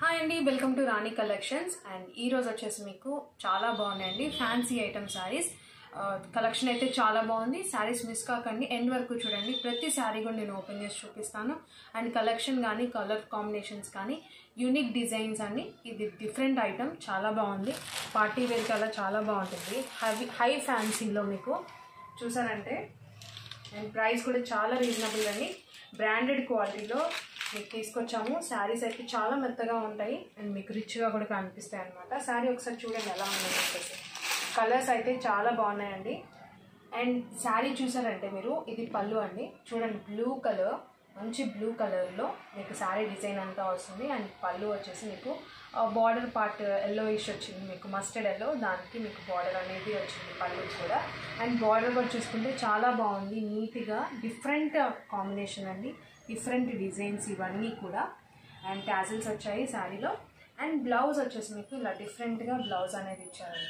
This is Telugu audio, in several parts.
హాయ్ అండి welcome to Rani collections and ఈ రోజు వచ్చేసి మీకు చాలా బాగున్నాయండి ఫ్యాన్సీ ఐటమ్ శారీస్ కలెక్షన్ అయితే చాలా బాగుంది శారీస్ మిస్ కాకండి ఎండ్ వరకు చూడండి ప్రతి శారీ కూడా నేను ఓపెన్ చేసి చూపిస్తాను అండ్ కలెక్షన్ కానీ కలర్ కాంబినేషన్స్ కానీ యూనిక్ డిజైన్స్ అన్ని ఇది డిఫరెంట్ ఐటమ్ చాలా బాగుంది పార్టీ వేర్ కలర్ చాలా బాగుంటుంది హై హై ఫ్యాన్సీలో మీకు చూసారంటే అండ్ ప్రైస్ కూడా చాలా రీజనబుల్ అండి బ్రాండెడ్ క్వాలిటీలో మీకు తీసుకొచ్చాము శారీస్ అయితే చాలా మెత్తగా ఉంటాయి అండ్ మీకు రిచ్గా కూడా కనిపిస్తాయి అనమాట శారీ ఒకసారి చూడండి ఎలా ఉందని చెప్పేసి కలర్స్ అయితే చాలా బాగున్నాయండి అండ్ శారీ చూసారంటే మీరు ఇది పళ్ళు అండి చూడండి బ్లూ కలర్ మంచి బ్లూ కలర్లో మీకు శారీ డిజైన్ అంతా వస్తుంది అండ్ పళ్ళు వచ్చేసి మీకు బార్డర్ పార్ట్ ఎల్లో ఇష్ వచ్చింది మీకు మస్టర్డ్ ఎల్లో దానికి మీకు బార్డర్ అనేది వచ్చింది పళ్ళు కూడా అండ్ బార్డర్ కూడా చూసుకుంటే చాలా బాగుంది నీట్గా డిఫరెంట్ కాంబినేషన్ అండి డిఫరెంట్ డిజైన్స్ ఇవన్నీ కూడా అండ్ టాజిల్స్ వచ్చాయి శారీలో అండ్ బ్లౌజ్ వచ్చేసి మీకు ఇలా డిఫరెంట్గా బ్లౌజ్ అనేది ఇచ్చారు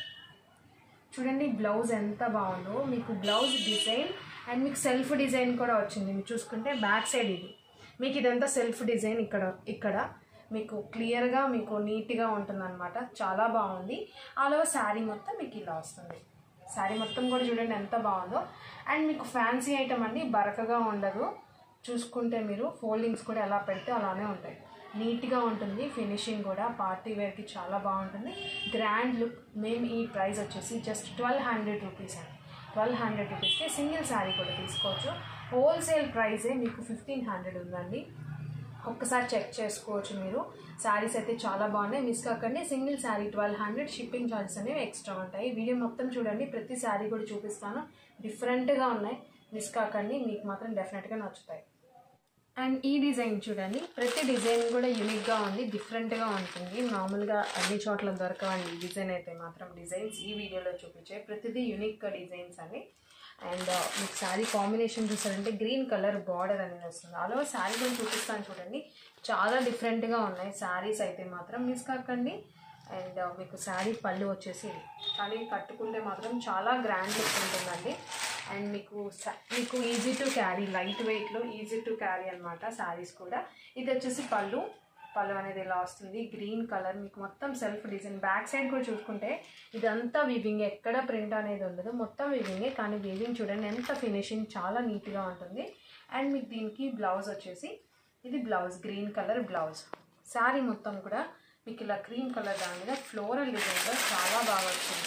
చూడండి బ్లౌజ్ ఎంత బాగుందో మీకు బ్లౌజ్ డిజైన్ అండ్ మీకు సెల్ఫ్ డిజైన్ కూడా వచ్చింది మీరు చూసుకుంటే బ్యాక్ సైడ్ ఇది మీకు ఇదంతా సెల్ఫ్ డిజైన్ ఇక్కడ ఇక్కడ మీకు క్లియర్గా మీకు నీట్గా ఉంటుందన్నమాట చాలా బాగుంది ఆల్ ఓవర్ శారీ మొత్తం మీకు ఇలా వస్తుంది శారీ మొత్తం కూడా చూడండి ఎంత బాగుందో అండ్ మీకు ఫ్యాన్సీ ఐటమ్ అండి బరకగా ఉండదు చూసుకుంటే మీరు ఫోల్డింగ్స్ కూడా ఎలా పెడితే అలానే ఉంటాయి నీట్గా ఉంటుంది ఫినిషింగ్ కూడా పార్టీ వేర్కి చాలా బాగుంటుంది గ్రాండ్ లుక్ మేము ఈ ప్రైస్ వచ్చేసి జస్ట్ ట్వెల్వ్ హండ్రెడ్ రూపీస్ అండి ట్వెల్వ్ హండ్రెడ్ రూపీస్కి సింగిల్ శారీ కూడా తీసుకోవచ్చు హోల్సేల్ ప్రైజే మీకు ఫిఫ్టీన్ హండ్రెడ్ ఉందండి ఒక్కసారి చెక్ చేసుకోవచ్చు మీరు శారీస్ అయితే చాలా బాగున్నాయి మిస్ కాకండి single sari twelve hundred shipping charges అనేవి ఎక్స్ట్రా ఉంటాయి వీడియో మొత్తం చూడండి ప్రతి శారీ కూడా చూపిస్తాను డిఫరెంట్గా ఉన్నాయి మిస్ కాకండి మీకు మాత్రం డెఫినెట్గా నచ్చుతాయి అండ్ ఈ డిజైన్ చూడండి ప్రతి డిజైన్ కూడా యూనిక్గా ఉంది డిఫరెంట్గా ఉంటుంది మామూలుగా అన్ని చోట్ల దొరకవండి ఈ డిజైన్ అయితే మాత్రం డిజైన్స్ ఈ వీడియోలో చూపించే ప్రతిదీ యూనిక్ డిజైన్స్ అని అండ్ మీకు శారీ కాంబినేషన్ చూసారంటే గ్రీన్ కలర్ బార్డర్ అనేది వస్తుంది అలా శారీ కూడా చూపిస్తాను చూడండి చాలా డిఫరెంట్గా ఉన్నాయి శారీస్ అయితే మాత్రం మిస్ కాకండి అండ్ మీకు శారీ పళ్ళు వచ్చేసి కానీ కట్టుకుంటే మాత్రం చాలా గ్రాండ్ లుక్ ఉంటుందండి అండ్ మీకు మీకు ఈజీ టు క్యారీ లైట్ వెయిట్లో ఈజీ టు క్యారీ అనమాట శారీస్ కూడా ఇది వచ్చేసి పళ్ళు పళ్ళు అనేది ఇలా వస్తుంది గ్రీన్ కలర్ మీకు మొత్తం సెల్ఫ్ డిజైన్ బ్యాక్ సైడ్ కూడా చూసుకుంటే ఇదంతా వీవింగ్ ఎక్కడ ప్రింట్ అనేది ఉండదు మొత్తం వీవింగే కానీ వీవింగ్ చూడండి ఎంత ఫినిషింగ్ చాలా నీట్గా ఉంటుంది అండ్ మీకు దీనికి బ్లౌజ్ వచ్చేసి ఇది blouse green colour blouse sari మొత్తం కూడా మీకు ఇలా క్రీమ్ కలర్ దాని మీద ఫ్లోరల్ డిజైన్లో చాలా బాగా వచ్చింది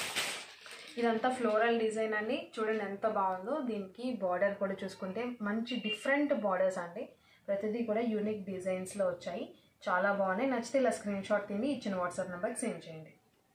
ఇదంతా ఫ్లోరల్ డిజైన్ అని చూడండి ఎంత బాగుందో దీనికి బార్డర్ కూడా చూసుకుంటే మంచి డిఫరెంట్ బార్డర్స్ అండి ప్రతిదీ కూడా యూనిక్ డిజైన్స్లో వచ్చాయి చాలా బాగున్నాయి నచ్చితే ఇలా స్క్రీన్ షాట్ తిని ఇచ్చిన వాట్సాప్ నెంబర్కి సెండ్ చేయండి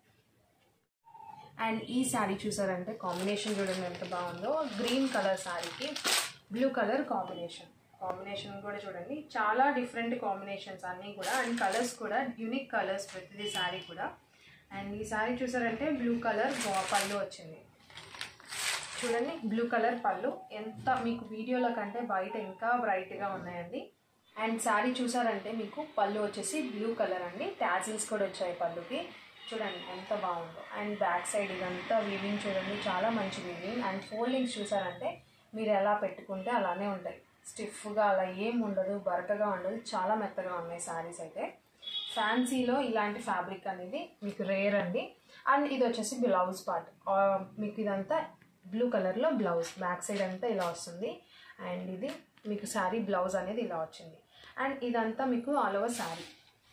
అండ్ ఈ శారీ చూసారంటే కాంబినేషన్ చూడండి ఎంత బాగుందో గ్రీన్ కలర్ శారీకి బ్లూ కలర్ కాంబినేషన్ కాంబినేషన్ కూడా చూడండి చాలా డిఫరెంట్ కాంబినేషన్స్ అన్నీ కూడా అండ్ కలర్స్ కూడా యూనిక్ కలర్స్ ప్రతిదీ శారీ కూడా అండ్ ఈ శారీ చూసారంటే బ్లూ కలర్ పళ్ళు వచ్చింది చూడండి బ్లూ కలర్ పళ్ళు ఎంత మీకు వీడియోలో కంటే బయట ఇంకా బ్రైట్గా ఉన్నాయండి అండ్ శారీ చూసారంటే మీకు పళ్ళు వచ్చేసి బ్లూ కలర్ అండి ట్యాజిల్స్ కూడా వచ్చాయి పళ్ళుకి చూడండి ఎంత బాగుందో అండ్ బ్యాక్ సైడ్ ఇదంతా వీవింగ్ చూడండి చాలా మంచి వీవింగ్ అండ్ ఫోల్డింగ్స్ చూసారంటే మీరు ఎలా పెట్టుకుంటే అలానే ఉంటాయి స్టిఫ్గా అలా ఏం ఉండదు బరకగా ఉండదు చాలా మెత్తగా ఉన్నాయి శారీస్ అయితే ఫ్యాన్సీలో ఇలాంటి ఫ్యాబ్రిక్ అనేది మీకు రేర్ అండి అండ్ ఇది వచ్చేసి బ్లౌజ్ పార్ట్ మీకు ఇదంతా బ్లూ కలర్లో బ్లౌజ్ బ్యాక్ సైడ్ అంతా ఇలా వస్తుంది అండ్ ఇది మీకు శారీ బ్లౌజ్ అనేది ఇలా వచ్చింది అండ్ ఇదంతా మీకు all over sari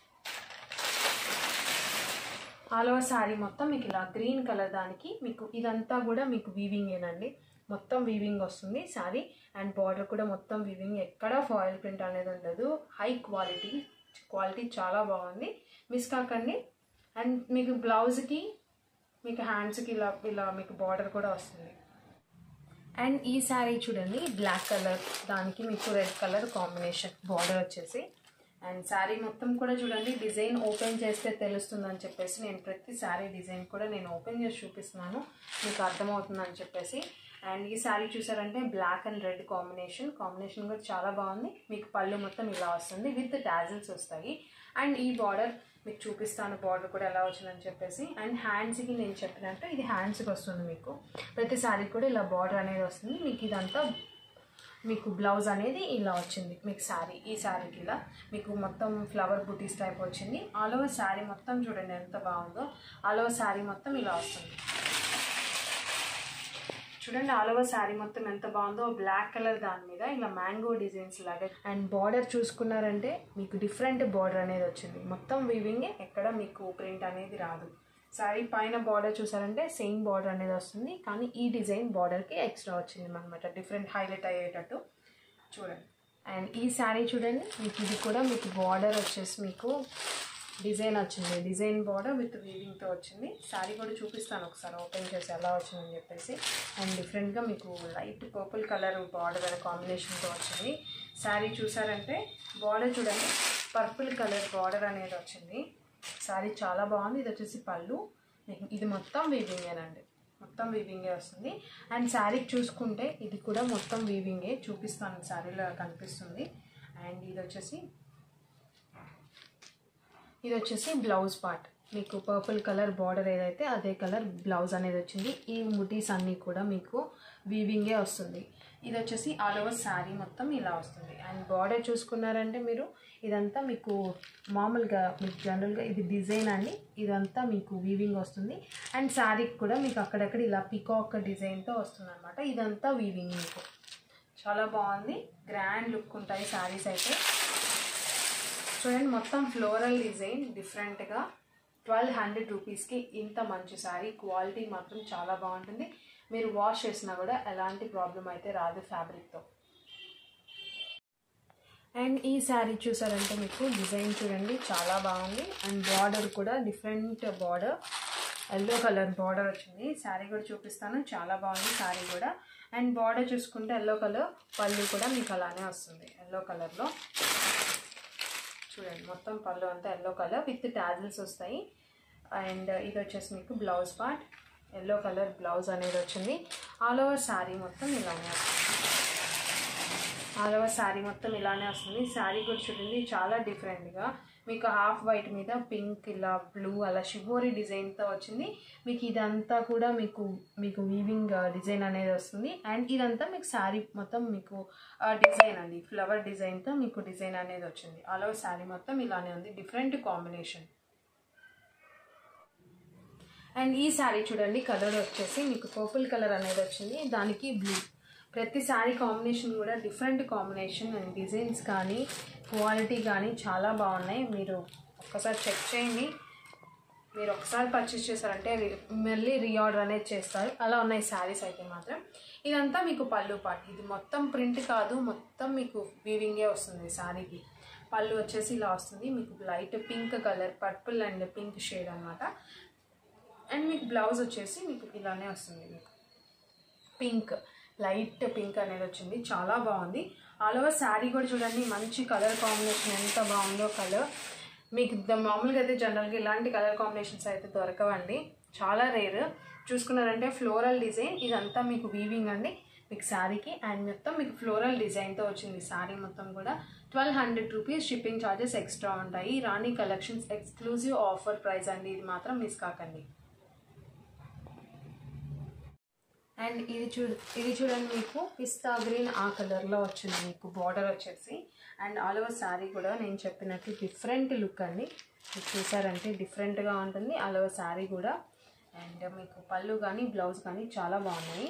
all over sari మొత్తం మీకు ఇలా గ్రీన్ కలర్ దానికి మీకు ఇదంతా కూడా మీకు వీవింగేనండి మొత్తం వీవింగ్ వస్తుంది శారీ అండ్ బార్డర్ కూడా మొత్తం వీవింగ్ ఎక్కడ ఫాయిల్ ప్రింట్ అనేది ఉండదు హై క్వాలిటీ క్వాలిటీ చాలా బాగుంది మిస్ కాకండి అండ్ మీకు బ్లౌజ్కి మీకు హ్యాండ్స్కి ఇలా ఇలా మీకు బార్డర్ కూడా వస్తుంది అండ్ ఈ శారీ చూడండి బ్లాక్ కలర్ దానికి మీకు రెడ్ కలర్ కాంబినేషన్ బార్డర్ వచ్చేసి అండ్ శారీ మొత్తం కూడా చూడండి డిజైన్ ఓపెన్ చేస్తే తెలుస్తుందని చెప్పేసి నేను ప్రతి శారీ డిజైన్ కూడా నేను ఓపెన్ చేసి చూపిస్తున్నాను మీకు అర్థమవుతుందని చెప్పేసి అండ్ ఈ శారీ చూసారంటే black and red combination combination కూడా చాలా బాగుంది మీకు పళ్ళు మొత్తం ఇలా వస్తుంది విత్ టాజిల్స్ వస్తాయి అండ్ ఈ బార్డర్ మీకు చూపిస్తాను బార్డర్ కూడా ఎలా వచ్చిందని చెప్పేసి అండ్ హ్యాండ్స్కి నేను చెప్పినట్టు ఇది హ్యాండ్స్కి వస్తుంది మీకు ప్రతి శారీ కూడా ఇలా బార్డర్ అనేది వస్తుంది మీకు ఇదంతా మీకు బ్లౌజ్ అనేది ఇలా వచ్చింది మీకు శారీ ఈ శారీకి ఇలా మీకు మొత్తం ఫ్లవర్ బుటీస్ టైప్ వచ్చింది ఆల్ ఓవర్ శారీ మొత్తం చూడండి ఎంత బాగుందో ఆల్ ఓవర్ శారీ మొత్తం ఇలా వస్తుంది చూడండి ఆల్ ఓవర్ శారీ మొత్తం ఎంత బాగుందో బ్లాక్ కలర్ దాని మీద ఇలా మ్యాంగో డిజైన్స్ లాగా అండ్ బార్డర్ చూసుకున్నారంటే మీకు డిఫరెంట్ బార్డర్ అనేది వచ్చింది మొత్తం వీవింగ్ ఎక్కడ మీకు ప్రింట్ అనేది రాదు శారీ పైన బార్డర్ చూసారంటే సేమ్ బార్డర్ అనేది వస్తుంది కానీ ఈ డిజైన్ బార్డర్కి ఎక్స్ట్రా వచ్చింది అనమాట డిఫరెంట్ హైలైట్ అయ్యేటట్టు చూడండి అండ్ ఈ శారీ చూడండి మీకు ఇది కూడా మీకు బార్డర్ వచ్చేసి మీకు డిజైన్ వచ్చింది డిజైన్ బార్డర్ విత్ వీవింగ్తో వచ్చింది శారీ కూడా చూపిస్తాను ఒకసారి ఓపెన్ చేసి ఎలా వచ్చిందని చెప్పేసి అండ్ డిఫరెంట్గా మీకు లైట్ పర్పుల్ కలర్ బార్డర్ అనే కాంబినేషన్తో వచ్చింది శారీ చూసారంటే బార్డర్ చూడండి పర్పుల్ కలర్ బార్డర్ అనేది వచ్చింది శారీ చాలా బాగుంది ఇది వచ్చేసి పళ్ళు మీకు ఇది మొత్తం వీవింగేనండి మొత్తం వీవింగే వస్తుంది అండ్ శారీకి చూసుకుంటే ఇది కూడా మొత్తం వీవింగే చూపిస్తాను శారీలో కనిపిస్తుంది అండ్ ఇది వచ్చేసి ఇది వచ్చేసి బ్లౌజ్ పార్ట్ మీకు పర్పుల్ కలర్ బార్డర్ ఏదైతే అదే కలర్ బ్లౌజ్ అనేది వచ్చింది ఈ ముటీస్ అన్నీ కూడా మీకు వీవింగే వస్తుంది ఇది వచ్చేసి ఆల్ ఓవర్ శారీ మొత్తం ఇలా వస్తుంది అండ్ బార్డర్ చూసుకున్నారంటే మీరు ఇదంతా మీకు మామూలుగా మీకు జనరల్గా ఇది డిజైన్ అండి ఇదంతా మీకు వీవింగ్ వస్తుంది అండ్ శారీకి కూడా మీకు అక్కడక్కడ ఇలా పికాక్ డిజైన్తో వస్తుంది అనమాట ఇదంతా వీవింగ్ మీకు చాలా బాగుంది గ్రాండ్ లుక్ ఉంటాయి శారీస్ అయితే చూడండి మొత్తం ఫ్లోరల్ డిజైన్ డిఫరెంట్గా ట్వెల్వ్ హండ్రెడ్ రూపీస్కి ఇంత మంచి శారీ క్వాలిటీ మాత్రం చాలా బాగుంటుంది మీరు వాష్ చేసినా కూడా ఎలాంటి ప్రాబ్లం అయితే రాదు ఫ్యాబ్రిక్తో అండ్ ఈ శారీ చూసారంటే మీకు డిజైన్ చూడండి చాలా బాగుంది అండ్ బార్డర్ కూడా different border yellow colour border వచ్చింది శారీ కూడా చూపిస్తాను చాలా బాగుంది శారీ కూడా అండ్ బార్డర్ చూసుకుంటే ఎల్లో కలర్ పళ్ళు కూడా మీకు అలానే వస్తుంది ఎల్లో కలర్లో చూడండి మొత్తం పళ్ళు అంతా ఎల్లో కలర్ విత్ టాజిల్స్ వస్తాయి అండ్ ఇది వచ్చేసి మీకు blouse part yellow colour blouse అనేది వచ్చింది ఆల్ ఓవర్ శారీ మొత్తం ఇలానే వస్తుంది ఆల్ ఓవర్ శారీ మొత్తం ఇలానే వస్తుంది శారీ కూడా చూడండి చాలా డిఫరెంట్గా మీకు హాఫ్ వైట్ మీద పింక్ ఇలా బ్లూ అలా షిబోరి డిజైన్తో వచ్చింది మీకు ఇదంతా కూడా మీకు మీకు వీవింగ్ డిజైన్ అనేది వస్తుంది అండ్ ఇదంతా మీకు శారీ మొత్తం మీకు డిజైన్ అండి ఫ్లవర్ డిజైన్తో మీకు డిజైన్ అనేది వచ్చింది ఆల్ ఓవర్ శారీ మొత్తం ఇలానే ఉంది డిఫరెంట్ కాంబినేషన్ అండ్ ఈ శారీ చూడండి కలర్ వచ్చేసి మీకు పర్పుల్ కలర్ అనేది వచ్చింది దానికి బ్లూ ప్రతి శారీ కాంబినేషన్ కూడా డిఫరెంట్ కాంబినేషన్ అండ్ డిజైన్స్ కానీ క్వాలిటీ కానీ చాలా బాగున్నాయి మీరు ఒక్కసారి చెక్ చేయండి మీరు ఒకసారి పర్చేస్ చేశారంటే మళ్ళీ రీఆర్డర్ అనేది చేస్తారు అలా ఉన్నాయి శారీస్ అయితే మాత్రం ఇదంతా మీకు పళ్ళు పాటు ఇది మొత్తం ప్రింట్ కాదు మొత్తం మీకు వీవింగే వస్తుంది శారీకి పళ్ళు వచ్చేసి ఇలా వస్తుంది మీకు light pink colour purple and pink shade అనమాట అండ్ మీకు బ్లౌజ్ వచ్చేసి మీకు ఇలానే వస్తుంది మీకు పింక్ లైట్ పింక్ అనేది వచ్చింది చాలా బాగుంది ఆల్ ఓవర్ శారీ కూడా చూడండి మంచి కలర్ కాంబినేషన్ ఎంత బాగుందో కలర్ మీకు ద- మామూలుగా అయితే జనరల్గా ఇలాంటి కలర్ కాంబినేషన్స్ అయితే దొరకవండి చాలా రేర్ చూసుకున్నారంటే ఫ్లోరల్ డిజైన్ ఇదంతా మీకు వీవింగ్ అండి మీకు శారీకి అండ్ మొత్తం మీకు ఫ్లోరల్ డిజైన్తో వచ్చింది శారీ మొత్తం కూడా twelve hundred rupees shipping charges extra ఉంటాయి Rani collections exclusive offer price అండి ఇది మాత్రం మిస్ కాకండి అండ్ ఇది చూ ఇది చూడండి మీకు పిస్తా గ్రీన్ ఆ కలర్లో వచ్చింది మీకు బార్డర్ వచ్చేసి అండ్ ఆల్ ఓవర్ శారీ కూడా నేను చెప్పినట్టు డిఫరెంట్ లుక్ అండి మీకు చూసారంటే డిఫరెంట్గా ఉంటుంది ఆల్ ఓవర్ శారీ కూడా అండ్ మీకు పళ్ళు కానీ బ్లౌజ్ కానీ చాలా బాగున్నాయి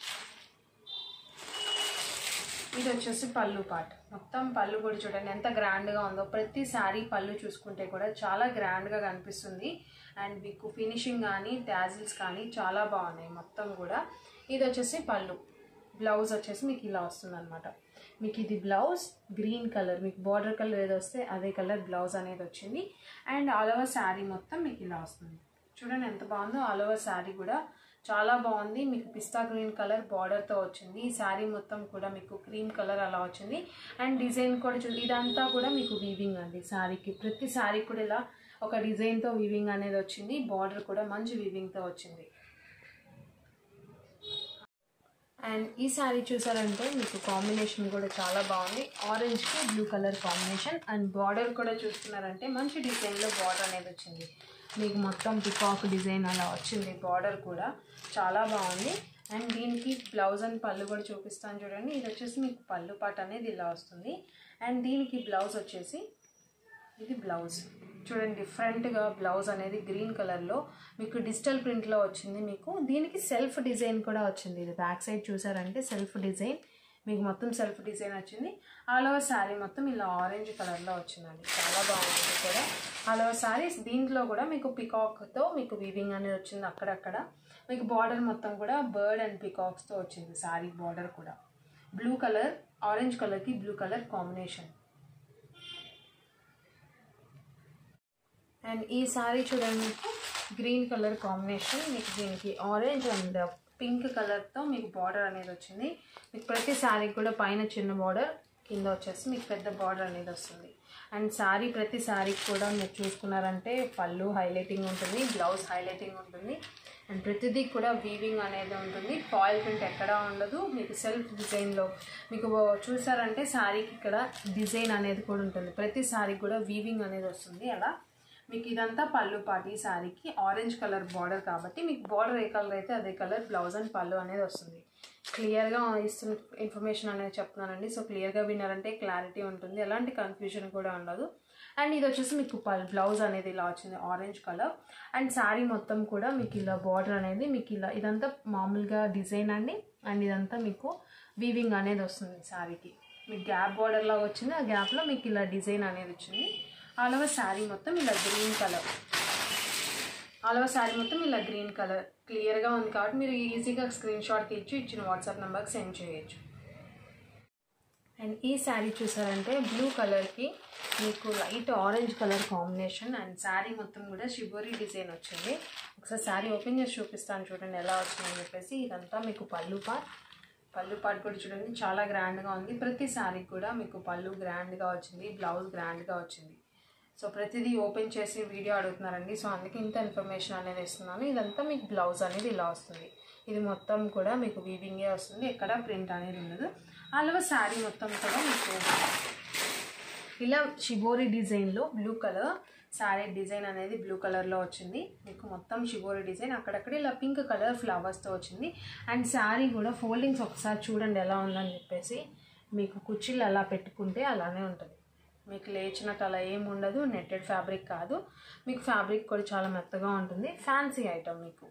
ఇది వచ్చేసి పళ్ళు పార్ట్ మొత్తం పళ్ళు కూడా చూడండి ఎంత గ్రాండ్గా ఉందో ప్రతి శారీ పళ్ళు చూసుకుంటే కూడా చాలా గ్రాండ్గా కనిపిస్తుంది అండ్ మీకు ఫినిషింగ్ కానీ ట్యాజిల్స్ కానీ చాలా బాగున్నాయి మొత్తం కూడా ఇది వచ్చేసి పళ్ళు బ్లౌజ్ వచ్చేసి మీకు ఇలా వస్తుంది అనమాట మీకు ఇది బ్లౌజ్ గ్రీన్ కలర్ మీకు బార్డర్ కలర్ ఏదో వస్తే అదే కలర్ బ్లౌజ్ అనేది వచ్చింది అండ్ ఆల్ ఓవర్ శారీ మొత్తం మీకు ఇలా వస్తుంది చూడండి ఎంత బాగుందో ఆల్ ఓవర్ శారీ కూడా చాలా బాగుంది మీకు పిస్తా గ్రీన్ కలర్ బార్డర్తో వచ్చింది ఈ శారీ మొత్తం కూడా మీకు క్రీమ్ కలర్ అలా వచ్చింది అండ్ డిజైన్ కూడా చూ ఇదంతా కూడా మీకు వీవింగ్ అండి శారీకి ప్రతి శారీ కూడా ఇలా ఒక డిజైన్తో వీవింగ్ అనేది వచ్చింది బార్డర్ కూడా మంచి వీవింగ్తో వచ్చింది అండ్ ఈ శారీ చూసారంటే మీకు కాంబినేషన్ కూడా చాలా బాగుంది ఆరెంజ్కి blue colour combination and border కూడా చూస్తున్నారంటే మంచి డిజైన్లో బార్డర్ అనేది వచ్చింది మీకు మొత్తం పికాక్ డిజైన్ అలా వచ్చింది బార్డర్ కూడా చాలా బాగుంది అండ్ దీనికి బ్లౌజ్ అండ్ పళ్ళు కూడా చూపిస్తాను చూడండి ఇది వచ్చేసి మీకు పళ్ళు పాట అనేది ఇలా వస్తుంది అండ్ దీనికి బ్లౌజ్ వచ్చేసి ఇది బ్లౌజ్ చూడండి డిఫరెంట్గా బ్లౌజ్ అనేది గ్రీన్ కలర్లో మీకు డిజిటల్ ప్రింట్లో వచ్చింది మీకు దీనికి సెల్ఫ్ డిజైన్ కూడా వచ్చింది ఇది బ్యాక్ సైడ్ చూసారంటే సెల్ఫ్ డిజైన్ మీకు మొత్తం సెల్ఫ్ డిజైన్ వచ్చింది ఆల్ ఓవర్ శారీ మొత్తం ఇలా ఆరెంజ్ కలర్లో వచ్చిందండి చాలా బాగుంటుంది కూడా ఆల్ ఓవర్ శారీస్ దీంట్లో కూడా మీకు పికాక్తో మీకు వీవింగ్ అనేది వచ్చింది అక్కడక్కడ మీకు బార్డర్ మొత్తం కూడా బర్డ్ అండ్ పికాక్స్తో వచ్చింది శారీ బార్డర్ కూడా బ్లూ కలర్ ఆరెంజ్ కలర్కి బ్లూ కలర్ కాంబినేషన్ అండ్ ఈ సారీ చూడండి గ్రీన్ కలర్ కాంబినేషన్ మీకు దీనికి ఆరెంజ్ అండ్ పింక్ కలర్తో మీకు బార్డర్ అనేది వచ్చింది మీకు ప్రతి శారీకి కూడా పైన చిన్న బార్డర్ కింద వచ్చేసి మీకు పెద్ద బార్డర్ అనేది వస్తుంది అండ్ శారీ ప్రతి శారీకి కూడా మీరు చూసుకున్నారంటే పళ్ళు హైలైటింగ్ ఉంటుంది బ్లౌజ్ హైలైటింగ్ ఉంటుంది అండ్ ప్రతిదీ కూడా వీవింగ్ అనేది ఉంటుంది ఫాయిల్ ప్రింట్ ఎక్కడా ఉండదు మీకు సెల్ఫ్ డిజైన్లో మీకు చూసారంటే శారీకి ఇక్కడ డిజైన్ అనేది కూడా ఉంటుంది ప్రతి శారీకి కూడా వీవింగ్ అనేది వస్తుంది అలా మీకు ఇదంతా పళ్ళు పాటి ఈ శారీకి ఆరెంజ్ కలర్ బార్డర్ కాబట్టి మీకు బార్డర్ ఏ కలర్ అయితే అదే కలర్ బ్లౌజ్ అండ్ పళ్ళు అనేది వస్తుంది క్లియర్గా ఇస్తున్న ఇన్ఫర్మేషన్ అనేది చెప్తున్నానండి సో క్లియర్గా విన్నారంటే క్లారిటీ ఉంటుంది ఎలాంటి కన్ఫ్యూజన్ కూడా ఉండదు అండ్ ఇది వచ్చేసి మీకు పల్ బ్లౌజ్ అనేది ఇలా వచ్చింది ఆరెంజ్ కలర్ అండ్ శారీ మొత్తం కూడా మీకు ఇలా బార్డర్ అనేది మీకు ఇలా ఇదంతా మామూలుగా డిజైన్ అండి అండ్ ఇదంతా మీకు వీవింగ్ అనేది వస్తుంది శారీకి మీకు గ్యాప్ బార్డర్ లాగా వచ్చింది ఆ గ్యాప్లో మీకు ఇలా డిజైన్ అనేది వచ్చింది ఆల్ ఓవర్ శారీ మొత్తం ఇలా green colour all over sari మొత్తం ఇలా గ్రీన్ కలర్ క్లియర్గా ఉంది కాబట్టి మీరు ఈజీగా స్క్రీన్ షాట్ తీర్చి ఇచ్చిన వాట్సాప్ నెంబర్కి సెండ్ చేయొచ్చు అండ్ ఈ శారీ చూసారంటే బ్లూ కలర్కి మీకు light orange colour combination and sari మొత్తం కూడా షిబోరీ డిజైన్ వచ్చింది ఒకసారి శారీ ఓపెన్ చేసి చూపిస్తాను చూడండి ఎలా వచ్చిందని చెప్పేసి ఇదంతా మీకు పళ్ళు పాట్ పళ్ళు పాట్ కూడా చూడండి చాలా గ్రాండ్గా ఉంది ప్రతి శారీకి కూడా మీకు పళ్ళు గ్రాండ్గా వచ్చింది బ్లౌజ్ గ్రాండ్గా వచ్చింది సో ప్రతిదీ ఓపెన్ చేసి వీడియో అడుగుతున్నారండి సో అందుకే ఇంత ఇన్ఫర్మేషన్ అనేది ఇస్తున్నాను ఇదంతా మీకు బ్లౌజ్ అనేది ఇలా వస్తుంది ఇది మొత్తం కూడా మీకు వీవింగే వస్తుంది ఎక్కడ ప్రింట్ అనేది ఉండదు అలాగే శారీ మొత్తం కూడా మీకు ఇలా షిబోరి డిజైన్లో బ్లూ కలర్ శారీ డిజైన్ అనేది బ్లూ కలర్లో వచ్చింది మీకు మొత్తం షిబోరి డిజైన్ అక్కడక్కడ ఇలా పింక్ కలర్ ఫ్లవర్స్తో వచ్చింది అండ్ శారీ కూడా ఫోల్డింగ్స్ ఒకసారి చూడండి ఎలా ఉందని చెప్పేసి మీకు కుర్చీలు అలా పెట్టుకుంటే అలానే ఉంటుంది మీకు లేచినట్టు అలా ఏమి ఉండదు నెట్టెడ్ ఫ్యాబ్రిక్ కాదు మీకు ఫ్యాబ్రిక్ కూడా చాలా మెత్తగా ఉంటుంది ఫ్యాన్సీ ఐటమ్ మీకు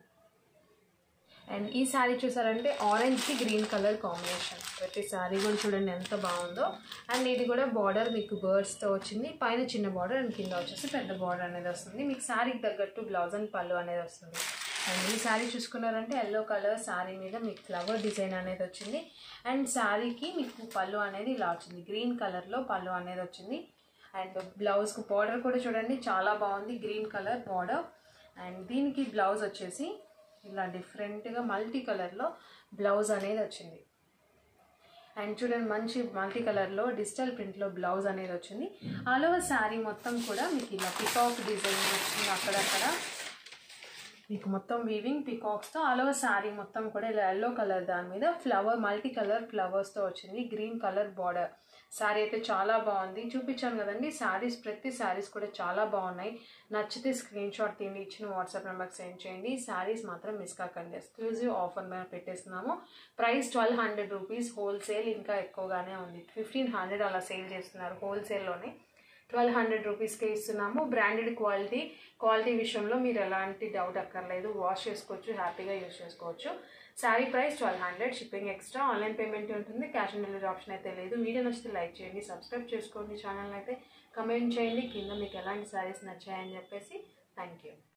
అండ్ ఈ శారీ చూసారంటే ఆరెంజ్కి గ్రీన్ కలర్ కాంబినేషన్ ప్రతి శారీ కూడా చూడండి ఎంత బాగుందో అండ్ ఇది కూడా బార్డర్ మీకు బర్డ్స్తో వచ్చింది పైన చిన్న బార్డర్ అండ్ కింద వచ్చేసి పెద్ద బార్డర్ అనేది వస్తుంది మీకు శారీకి తగ్గట్టు బ్లౌజ్ అండ్ పళ్ళు అనేది వస్తుంది అండ్ ఈ శారీ చూసుకున్నారంటే ఎల్లో కలర్ శారీ మీద మీకు ఫ్లవర్ డిజైన్ అనేది వచ్చింది అండ్ శారీకి మీకు పళ్ళు అనేది ఇలా వచ్చింది గ్రీన్ కలర్లో పళ్ళు అనేది వచ్చింది అండ్ బ్లౌజ్కి బార్డర్ కూడా చూడండి చాలా బాగుంది గ్రీన్ కలర్ బార్డర్ అండ్ దీనికి బ్లౌజ్ వచ్చేసి ఇలా డిఫరెంట్గా మల్టీ కలర్లో బ్లౌజ్ అనేది వచ్చింది అండ్ చూడండి మంచి మల్టీ కలర్లో డిజిటల్ ప్రింట్లో బ్లౌజ్ అనేది వచ్చింది ఆల్ ఓవర్ శారీ మొత్తం కూడా మీకు ఇలా పికాక్ డిజైన్ వచ్చింది అక్కడక్కడ మీకు మొత్తం వీవింగ్ పికాక్స్తో ఆల్ ఓవర్ శారీ మొత్తం కూడా ఇలా ఎల్లో కలర్ దాని మీద ఫ్లవర్ మల్టీ కలర్ ఫ్లవర్స్తో వచ్చింది గ్రీన్ కలర్ బార్డర్ శారీ అయితే చాలా బాగుంది చూపించాను కదండి శారీస్ ప్రతి శారీస్ కూడా చాలా బాగున్నాయి నచ్చితే స్క్రీన్ షాట్ తీయండి ఇచ్చిన వాట్సాప్ నెంబర్కి సెండ్ చేయండి శారీస్ మాత్రం మిస్ కాకండి ఎక్స్క్లూజివ్ ఆఫర్ మేము పెట్టేస్తున్నాము price twelve hundred rupees wholesale ఇంకా ఎక్కువగానే ఉంది ఫిఫ్టీన్ హండ్రెడ్ అలా సేల్ చేస్తున్నారు హోల్సేల్లోనే ట్వెల్వ్ హండ్రెడ్ రూపీస్కే ఇస్తున్నాము బ్రాండెడ్ క్వాలిటీ క్వాలిటీ విషయంలో మీరు ఎలాంటి డౌట్ అక్కర్లేదు వాష్ చేసుకోవచ్చు హ్యాపీగా యూజ్ చేసుకోవచ్చు sari price twelve hundred shipping extra online payment ఉంటుంది క్యాష్ ఆన్ డెలివరీ ఆప్షన్ అయితే లేదు వీడియో నచ్చితే లైక్ చేయండి సబ్స్క్రైబ్ చేసుకోండి ఛానల్ అయితే కమెంట్ చేయండి కింద మీకు ఎలాంటి శారీస్ నచ్చాయని చెప్పేసి థ్యాంక్ యూ